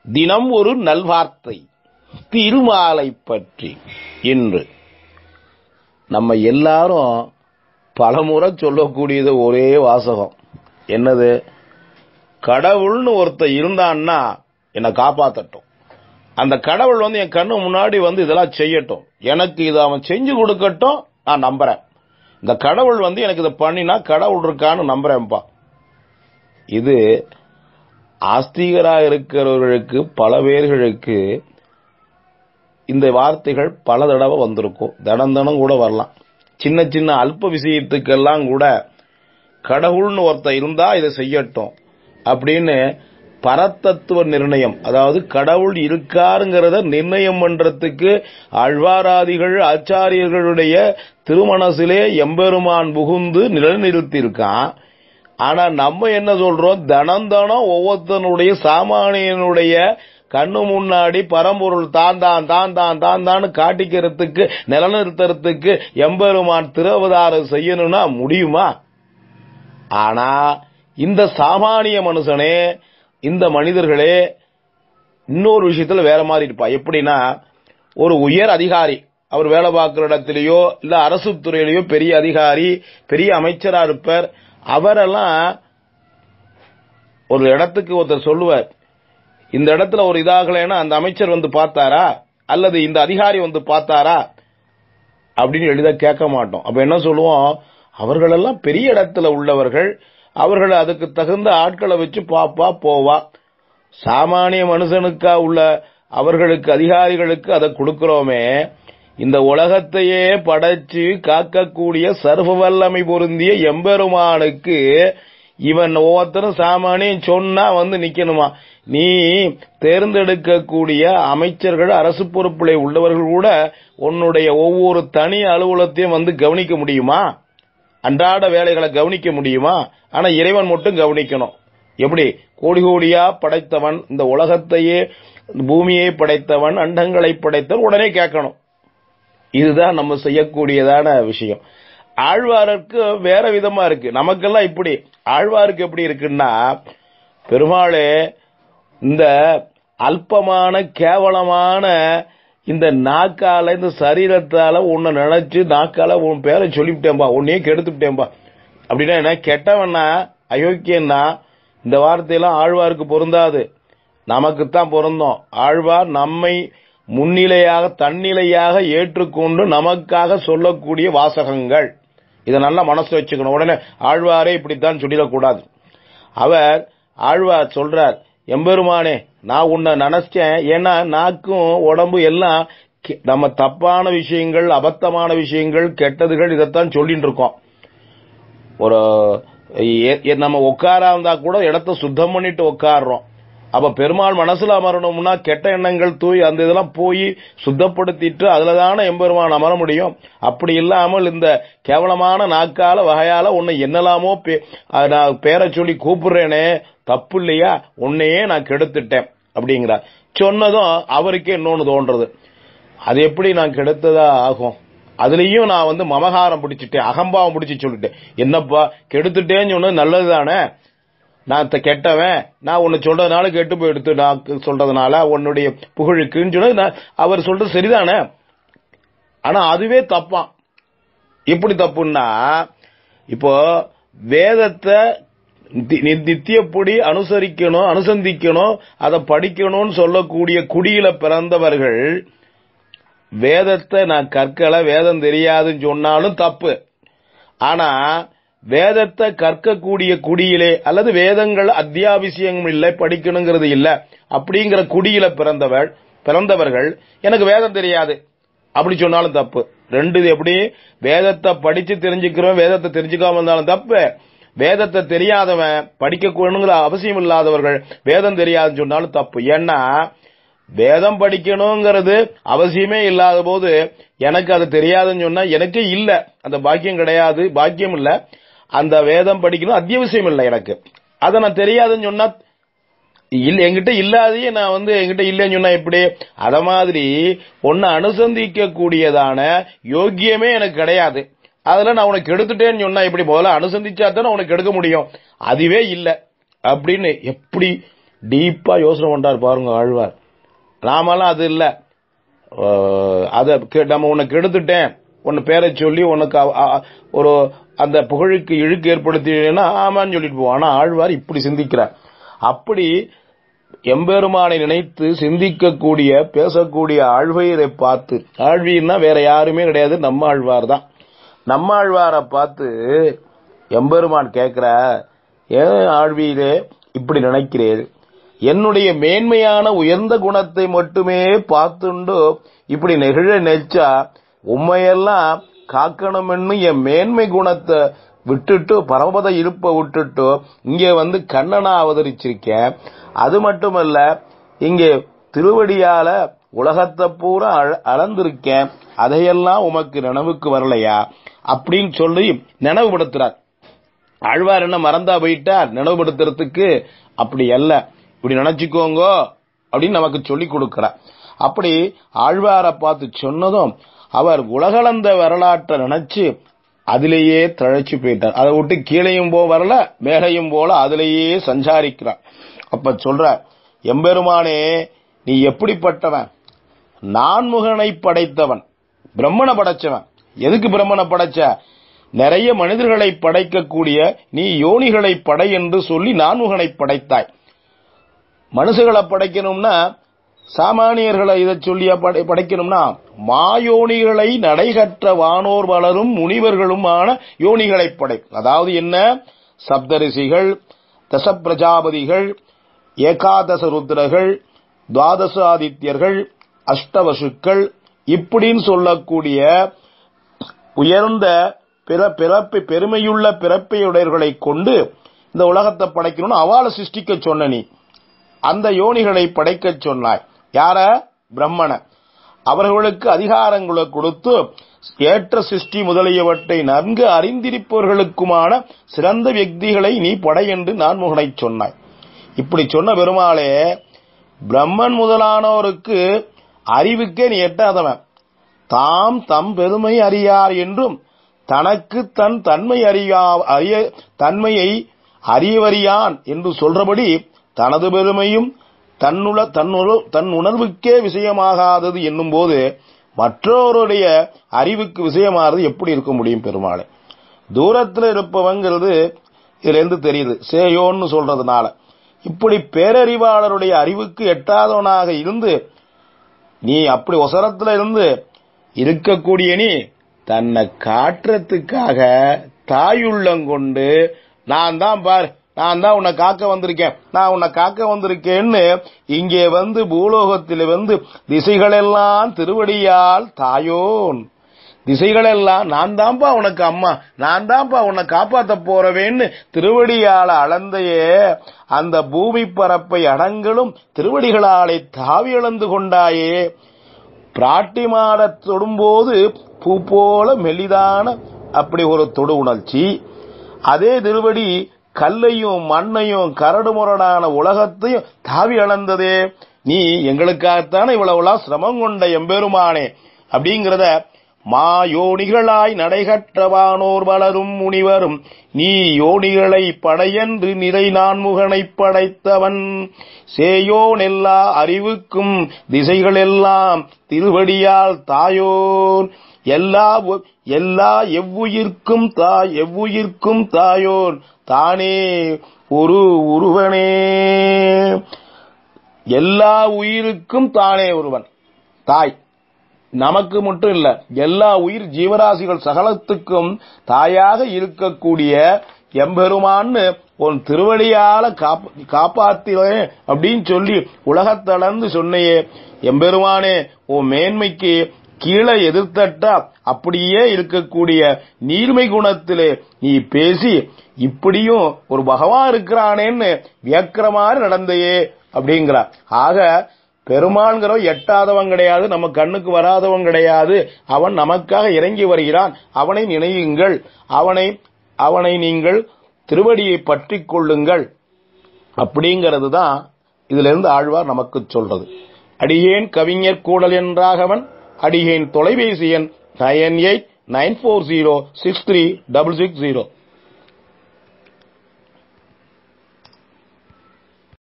தினம் ஒரு நல்வார்த்தை திருமாலை பற்றி இன்று நம்ம எல்லாரும் பலமுறை சொல்லக்கூடியது ஒரே வாசகம் என்னது கடவுள்னு ஒருத்தர் இருந்தான்னா என்னை காப்பாத்தட்டும் அந்த கடவுள் வந்து என் கண்ணு முன்னாடி வந்து இதெல்லாம் செய்யட்டும் எனக்கு இதை அவன் செஞ்சு கொடுக்கட்டும் நான் நம்புறேன் இந்த கடவுள் வந்து எனக்கு இதை பண்ணினா கடவுள் இருக்கான்னு நம்புறேன்ப்பா இது ஆஸ்திகராக இருக்கிறவர்களுக்கு பல பேர்களுக்கு இந்த வார்த்தைகள் பல தடவை வந்திருக்கும் தினம் தினம் கூட வரலாம் சின்ன சின்ன அல்ப விஷயத்துக்கெல்லாம் கூட கடவுள்னு ஒருத்தர் இருந்தா இதை செய்யட்டும் அப்படின்னு பரத்தத்துவ நிர்ணயம் அதாவது கடவுள் இருக்காருங்கிறத நிர்ணயம் பண்றதுக்கு ஆழ்வாராதிகள் ஆச்சாரியர்களுடைய திருமணசிலே எம்பெருமான் புகுந்து நிலைநிறுத்தியிருக்கான் ஆனா நம்ம என்ன சொல்றோம் தனம் தனம் ஒவ்வொருத்தனுடைய சாமானியனுடைய கண்ணு முன்னாடி பரம்பொருள் தான் தான் தான் தான் தான் தான் காட்டிக்கிறதுக்கு நிலநிறுத்துறதுக்கு எம்பெருமான் திருவதாரம் செய்யணும்னா முடியுமா ஆனா இந்த சாமானிய மனுஷனே இந்த மனிதர்களே இன்னொரு விஷயத்துல வேற மாதிரி இருப்பா எப்படின்னா ஒரு உயர் அதிகாரி அவர் வேலை பார்க்கிற இடத்திலேயோ இல்ல அரசு துறையிலேயோ பெரிய அதிகாரி பெரிய அமைச்சரா இருப்பார் அவரெல்லாம் ஒரு இடத்துக்கு ஒருத்தர் சொல்லுவார் இந்த இடத்துல ஒரு இதாகலைன்னா அந்த அமைச்சர் வந்து பார்த்தாரா அல்லது இந்த அதிகாரி வந்து பார்த்தாரா அப்படின்னு எளிதா கேட்க மாட்டோம் அப்ப என்ன சொல்லுவோம் அவர்களெல்லாம் பெரிய இடத்துல உள்ளவர்கள் அவர்கள் அதுக்கு தகுந்த ஆட்களை வச்சு பாப்பா போவா சாமானிய மனுஷனுக்கா உள்ள அவர்களுக்கு அதிகாரிகளுக்கு அதை கொடுக்கிறோமே இந்த உலகத்தையே படைச்சு காக்கக்கூடிய சர்வ வல்லமை பொருந்திய எம்பெருமானுக்கு இவன் ஒவ்வொருத்தரும் சாமானியம் சொன்னா வந்து நிக்கணுமா நீ தேர்ந்தெடுக்கக்கூடிய அமைச்சர்கள் அரசு பொறுப்புல உள்ளவர்கள் கூட உன்னுடைய ஒவ்வொரு தனி அலுவலகத்தையும் வந்து கவனிக்க முடியுமா அன்றாட வேலைகளை கவனிக்க முடியுமா ஆனா இறைவன் மட்டும் கவனிக்கணும் எப்படி கோடி கோடியா படைத்தவன் இந்த உலகத்தையே பூமியை படைத்தவன் அண்டங்களை படைத்தவன் உடனே கேட்கணும் இதுதான் நம்ம செய்யக்கூடியதான விஷயம் ஆழ்வாருக்கு வேற விதமா இருக்கு நமக்கெல்லாம் இப்படி ஆழ்வாருக்கு எப்படி இருக்குன்னா பெருமாளே இந்த அல்பமான கேவலமான இந்த நாக்கால இந்த சரீரத்தால உன்னை நினைச்சு நாக்கால உன் பேரை சொல்லிவிட்டேன்பா உன்னையே கெடுத்துட்டேன்பா அப்படின்னா என்ன கெட்டவனா அயோக்கியன்னா இந்த வார்த்தையெல்லாம் ஆழ்வாருக்கு பொருந்தாது நமக்குத்தான் பொருந்தோம் ஆழ்வார் நம்மை முன்னிலையாக தன்னிலையாக ஏற்றுக்கொண்டு நமக்காக சொல்லக்கூடிய வாசகங்கள் இதை நல்லா மனசு வச்சுக்கணும் உடனே ஆழ்வாரே இப்படித்தான் சொல்லிடக்கூடாது அவர் ஆழ்வார் சொல்றார் எம்பெருமானே நான் உன்னை நினைச்சேன் ஏன்னா நாக்கும் உடம்பு எல்லாம் கெ- நம்ம தப்பான விஷயங்கள் அபத்தமான விஷயங்கள் கெட்டதுகள் இதைத்தான் சொல்லிட்டு இருக்கோம் ஒரு எ- எ- நம்ம உட்காரா இருந்தா கூட இடத்த சுத்தம் பண்ணிட்டு உட்காடுறோம் அப்ப பெருமாள் மனசுல அமரணும்னா கெட்ட எண்ணங்கள் தூய் அந்த இதெல்லாம் போய் சுத்தப்படுத்திட்டு அதுல தானே எம்பெருமான் அமர முடியும் அப்படி இல்லாமல் இந்த கேவலமான நாக்கால வகையால உன்னை என்னலாமோ பே- அஹ் நான் பேரை சொல்லி கூப்பிடுறேனே தப்பு இல்லையா உன்னையே நான் கெடுத்துட்டேன் அப்படிங்கிறார் சொன்னதும் அவருக்கே இன்னொன்னு தோன்றது அது எப்படி நான் கெடுத்ததா ஆகும் அதுலயும் நான் வந்து மமகாரம் பிடிச்சிட்டேன் அகம்பாவம் பிடிச்சு சொல்லிட்டேன் என்னப்பா கெடுத்துட்டேன்னு சொன்னது நல்லதுதானே நான் த- கெட்டவன் நான் உன்னை சொல்றதுனால கெட்டு போயிடுத்து நான் சொல்றதுனால உன்னுடைய புகழுக்குன்னு சொன்னது நான் அவர் சொல்றது சரிதானே ஆனா அதுவே தப்பான் எப்படி தப்புன்னா இப்போ வேதத்தை நி- நி- நித்தியப்படி அனுசரிக்கணும் அனுசந்திக்கணும் அதை படிக்கணும்னு சொல்லக்கூடிய குடியில பிறந்தவர்கள் வேதத்தை நான் கற்கல வேதம் தெரியாதுன்னு சொன்னாலும் தப்பு ஆனா வேதத்தை கற்கக்கூடிய குடியிலே அல்லது வேதங்கள் அத்தியாவசியம் இல்லை படிக்கணுங்கிறது இல்ல அப்படிங்கிற குடியில பிறந்தவர் பிறந்தவர்கள் எனக்கு வேதம் தெரியாது அப்படி சொன்னாலும் தப்பு ரெண்டு இது எப்படி வேதத்தை படிச்சு தெரிஞ்சுக்கிறோம் வேதத்தை தெரிஞ்சுக்காம இருந்தாலும் தப்பு வேதத்தை தெரியாதவன் படிக்கணுங்கிற அவசியம் இல்லாதவர்கள் வேதம் தெரியாதுன்னு சொன்னாலும் தப்பு ஏன்னா வேதம் படிக்கணுங்கிறது அவசியமே இல்லாத போது எனக்கு அது தெரியாதுன்னு சொன்னா எனக்கே இல்ல அந்த பாக்கியம் கிடையாது பாக்கியம் இல்ல அந்த வேதம் படிக்கணும் அத்தியாவசியம் இல்லை எனக்கு அதை நான் தெரியாதுன்னு சொன்னா இல்ல என்கிட்ட இல்லாதையே நான் வந்து என்கிட்ட இல்லைன்னு சொன்னா எப்படி அத மாதிரி ஒன்னு அனுசந்திக்க கூடியதான யோக்கியமே எனக்கு கிடையாது அதுல நான் உனக்கு எடுத்துட்டேன்னு சொன்னா எப்படி முதல்ல அனுசந்திச்சா தானே உனக்கு எடுக்க முடியும் அதுவே இல்ல அப்படின்னு எப்படி டீப்பா யோசனை பண்றார் பாருங்க ஆழ்வார் நாமெல்லாம் அது இல்ல அஹ், அத கெ- நம்ம உன்னை கெடுத்துட்டேன் உன்னை பேரை சொல்லி உனக்கு அவ- அ- ஒரு அந்த புகழுக்கு இழுக்கு ஏற்படுத்தினா ஆமான்னு சொல்லிட்டு போவோம் ஆனா ஆழ்வார் இப்படி சிந்திக்கிறார் அப்படி எம்பெருமானை நினைத்து சிந்திக்கக்கூடிய பேசக்கூடிய ஆழ்வையரை பார்த்து ஆழ்வின்னா வேற யாருமே கிடையாது நம்ம ஆழ்வார் தான் நம்ம ஆழ்வாரை பார்த்து எம்பெருமான் கேட்கிற ஏன் ஆழ்வியிலே இப்படி நினைக்கிறேன் என்னுடைய மேன்மையான உயர்ந்த குணத்தை மட்டுமே பார்த்துண்டு இப்படி நெகிழ நெச்சா உண்மையெல்லாம் காக்கணும்னு என் மேன்மை குணத்தை விட்டுட்டு பரமபத இருப்ப விட்டுட்டு இங்கே வந்து கண்ணனா அவதரிச்சிருக்கேன் அது மட்டுமல்ல இங்கே திருவடியால உலகத்தை பூரா அள- அளந்திருக்கேன் அதையெல்லாம் உமக்கு நினைவுக்கு வரலையா அப்படின்னு சொல்லி நினைவுபடுத்துறார் ஆழ்வார் என்ன மறந்தா போயிட்டார் நினைவுபடுத்துறதுக்கு அப்படி அல்ல இப்படி நினைச்சுக்கோங்க அப்படின்னு நமக்கு சொல்லி கொடுக்கிறார் அப்படி ஆழ்வாரை பார்த்து சொன்னதும் அவர் உலகளந்த வரலாற்றை நினைச்சு அதிலேயே தழைச்சு போயிட்டார் அதை விட்டு கீழையும் போ வரல மேலையும் போல அதிலேயே சஞ்சாரிக்கிறார் அப்ப சொல்றார் எம்பெருமானே நீ எப்படிப்பட்டவன் நான்முகனை படைத்தவன் பிரம்மனை படைச்சவன் எதுக்கு பிரம்மனை படைச்ச நிறைய மனிதர்களை படைக்கக்கூடிய நீ யோனிகளை படை என்று சொல்லி நான்முகனை படைத்தாய் மனுஷங்களை படைக்கணும்னா சாமானியர்களை இதை சொல்லியா படை படைக்கணும்னா மாயோனிகளை நடைகற்ற வானோர் வளரும் முனிவர்களுமான யோனிகளை படை அதாவது என்ன சப்தரிசிகள் தசப்பிரஜாபதிகள் ஏகாதச ருத்ரர்கள் துவாதச ஆதித்யர்கள் அஷ்டவசுக்கள் இப்படின்னு சொல்லக்கூடிய உயர்ந்த பிற பிறப்பு பெருமையுள்ள பிறப்பையுடையவர்களை கொண்டு இந்த உலகத்தை படைக்கணும்னு அவாளை சிருஷ்டிக்க சொன்ன நீ அந்த யோனிகளை படைக்கச் சொன்னாய் யார பிரம்மன அவர்களுக்கு அதிகாரங்களை கொடுத்து ஏற்ற சிருஷ்டி முதலியவற்றை நன்கு அறிந்திருப்பவர்களுக்குமான சிறந்த வியக்திகளை நீ படை என்று நான் முகனை சொன்னாய் இப்படி சொன்ன பெருமாளே பிரம்மன் முதலானோருக்கு அறிவுக்கே நீ எட்டாதவன் தாம் தம் பெருமை அறியார் என்றும் தனக்கு தன் தன்மை அறியா அறிய தன்மையை அறியவறியான் என்று சொல்றபடி தனது பெருமையும் தன்னுள தன்னுணர்வு தன் உணர்வுக்கே விஷயமாகாதது என்னும் போது மற்றவருடைய அறிவுக்கு விஷயமாகிறது எப்படி இருக்க முடியும் பெருமாளே தூரத்தில் இருப்பவங்கிறது இதுல இருந்து தெரியுது சேயோன்னு சொல்றதுனால இப்படி பேரறிவாளருடைய அறிவுக்கு எட்டாதவனாக இருந்து நீ அப்படி ஒசரத்துல இருந்து இருக்கக்கூடிய நீ தன்னை காட்டுறதுக்காக தாயுள்ளங்கொண்டு நான் தான் பார் நான் தான் உன்னை காக்க வந்திருக்கேன் நான் உன்னை காக்க வந்திருக்கேன்னு இங்கே வந்து பூலோகத்தில் வந்து திசைகளெல்லாம் திருவடியால் தாயோன் திசைகளெல்லாம் நான் தான்ப்பா உனக்கு அம்மா நான் தான்ப்பா உன்னை காப்பாத்த போறவேன்னு திருவடியால அளந்தையே அந்த பூமி பரப்பை அடங்களும் திருவடிகளாலே தாவி இழந்து கொண்டாயே பிராட்டி மாடத் தொடும்போது பூ போல மெலிதான அப்படி ஒரு தொடு உணர்ச்சி அதே திருவடி கல்லையும் மண்ணையும் கரடு முரடான உலகத்தையும் தாவி அளந்ததே நீ எங்களுக்காகத்தானே இவ்வளவுலாம் சிரமம் கொண்ட எம்பெருமானே அப்படிங்கிறத மா யோனிகளாய் நடைகற்றவானோர் வளரும் முனிவரும் நீ யோனிகளை படையன்று நிறை நான்முகனைப் படைத்தவன் சேயோன் எல்லா அறிவுக்கும் திசைகளெல்லாம் திருவடியால் தாயோன் எல்லா உ- எல்லா எவ்வுயிர்க்கும் தாய் எவ்வுயிர்க்கும் தாயோன் தானே ஒரு உருவனே எல்லா உயிருக்கும் தானே ஒருவன் தாய் நமக்கு மட்டும் இல்ல எல்லா உயிர் ஜீவராசிகள் சகலத்துக்கும் தாயாக இருக்கக்கூடிய எம்பெருமான்னு உன் திருவடியால காப்ப- காப்பாத்திலே அப்படின்னு சொல்லி உலகத்தளர்ந்து சொன்னையே எம்பெருமானே உன் மேன்மைக்கு கீழே எதிர்த்தட்டா அப்படியே இருக்கக்கூடிய நீர்மை குணத்திலே நீ பேசி இப்படியும் ஒரு பகவான் இருக்கிறானேன்னு வியக்கிற மாதிரி நடந்தையே அப்படிங்கிறார் ஆக பெருமான்கிறவன் எட்டாதவன் கிடையாது நம்ம கண்ணுக்கு வராதவன் கிடையாது அவன் நமக்காக இறங்கி வருகிறான் அவனை நினையுங்கள் அவனை அவனை நீங்கள் திருவடியை பற்றிக் கொள்ளுங்கள் அப்படிங்கிறது தான் இதுல இருந்து ஆழ்வார் நமக்கு சொல்றது அடியேன் கவிஞர் கூடல் என்றாகவன் அடியேன் தொலைபேசி எண் nine eight nine four zero six three double six zero